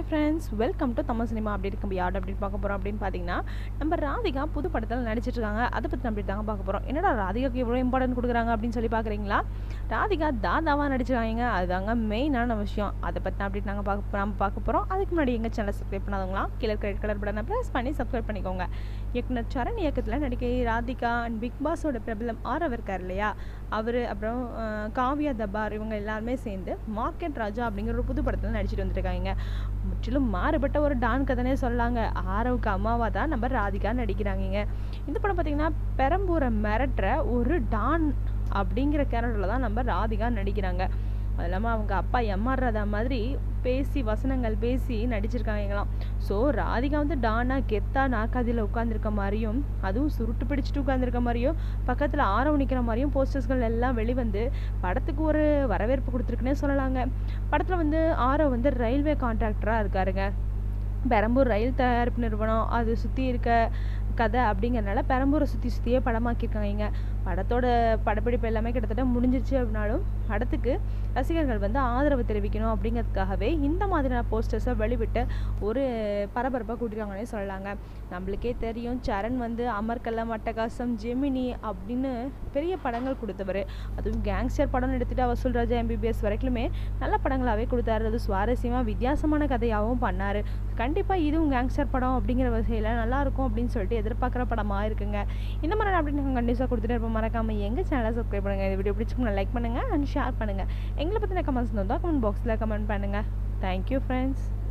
hi friends welcome to Tamil cinema அப்படி இருக்கும் யார் அப்படி பார்க்க போகிறோம் அப்படின்னு பார்த்தீங்கன்னா நம்ம ராதிகா புது படத்தில் நடிச்சிட்டு இருக்காங்க அதை பற்றி அப்படி தாங்க பார்க்க போகிறோம் என்னடா ராதிகாக்கு எவ்வளோ இம்பார்ட்டன்ட் கொடுக்குறாங்க அப்படின்னு சொல்லி பார்க்குறீங்களா ராதிகா தாதாவாக நடிச்சிருக்காங்க அதுதாங்க மெயினான விஷயம் அதை பற்றி அப்படி நாங்கள் பார்க்க நம்ம பார்க்க போகிறோம் அதுக்கு முன்னாடி எங்கள் சேனல் சப்ஸ்கிரைப் பண்ணாதவங்களாம் கீழே ரெட் கலர் பட்டனை ப்ரெஸ் பண்ணி சப்ஸ்கிரைப் பண்ணிக்கோங்க இயக்குனர் சரண் இயக்கத்தில் நடிகை ராதிகா அண்ட் பிக் பாஸோட பிரபலம் ஆரவ் இருக்கார் இல்லையா அவர் அப்புறம் அஹ், காவ்யா தபார் இவங்க எல்லாருமே சேர்ந்து மார்க்கெட் ராஜா அப்படிங்கிற ஒரு புது படத்தில் நடிச்சிட்டு வந்திருக்காங்க முற்றிலும் மாறுபட்ட ஒரு டான் கதனே சொல்லாங்க ஆரவுக்கு அம்மாவா தான் நம்ம ராதிகா நடிக்கிறாங்கங்க இந்த படம் பார்த்தீங்கன்னா பெரம்பூரை மிரட்டுற ஒரு டான் அப்படிங்கிற கேரக்டரில் தான் நம்ம ராதிகா நடிக்கிறாங்க அது இல்லாமல் அவங்க அப்பா எம்ஆர் ராதா மாதிரி பேசி வசனங்கள் பேசி நடிச்சிருக்காங்களாம் ஸோ ராதிகா வந்து டானா கெத்தா நாக்காதியில் உட்காந்துருக்க மாதிரியும் அதுவும் சுருட்டு பிடிச்சிட்டு உட்காந்துருக்க மாதிரியும் பக்கத்தில் ஆரவ் நிற்கிற மாதிரியும் போஸ்டர்ஸ்கள் எல்லாம் வெளிவந்து படத்துக்கு ஒரு வரவேற்பு கொடுத்துருக்குன்னே சொல்லலாங்க படத்தில் வந்து ஆரவ் வந்து ரயில்வே கான்ட்ராக்டராக இருக்காருங்க பெரம்பூர் ரயில் தயாரிப்பு நிறுவனம் அது சுற்றி இருக்க கதை அப்படிங்கிறனால பெரம்பூரை சுற்றி சுற்றியே படமாக்கியிருக்காங்க படத்தோட படப்பிடிப்பு எல்லாமே கிட்டத்தட்ட முடிஞ்சிருச்சு அப்படின்னாலும் படத்துக்கு ரசிகர்கள் வந்து ஆதரவு தெரிவிக்கணும் அப்படிங்கிறதுக்காகவே இந்த மாதிரியான போஸ்டர்ஸை வெளிவிட்டு ஒரு பரபரப்பாக கூட்டிருக்காங்கன்னே சொல்லலாங்க நம்மளுக்கே தெரியும் சரண் வந்து அமர்கல்லம் அட்டகாசம் ஜெமினி அப்படின்னு பெரிய படங்கள் கொடுத்தவர் அதுவும் கேங்ஸ்டர் படம்னு எடுத்துகிட்டு வசூல் ராஜா எம்பிபிஎஸ் வரைக்குமே நல்ல படங்களாகவே கொடுத்தாரு அது சுவாரஸ்யமாக வித்தியாசமான கதையாகவும் பண்ணார் கண்டிப்பாக இதுவும் கேங்ஸ்டர் படம் அப்படிங்கிற வகையில் நல்லா இருக்கும் அப்படின்னு சொல்லிட்டு எதிர்பார்க்குற படமாக இருக்குங்க இந்த மாதிரி அப்படின்னு நாங்கள் கண்டிப்பாக கொடுத்துட்டு இருப்போம் மறக்காமல் எங்கள் சேனலை சப்ஸ்கிரைப் பண்ணுங்கள் இந்த வீடியோ பிடிச்சிக்கணும் லைக் பண்ணுங்கள் அண்ட் ஷேர் பண்ணுங்கள் எங்களை பற்றின கமெண்ட்ஸ் இருந்தால் கமெண்ட் பாக்ஸில் கமெண்ட் பண்ணுங்கள் தேங்க்யூ ஃப்ரெண்ட்ஸ்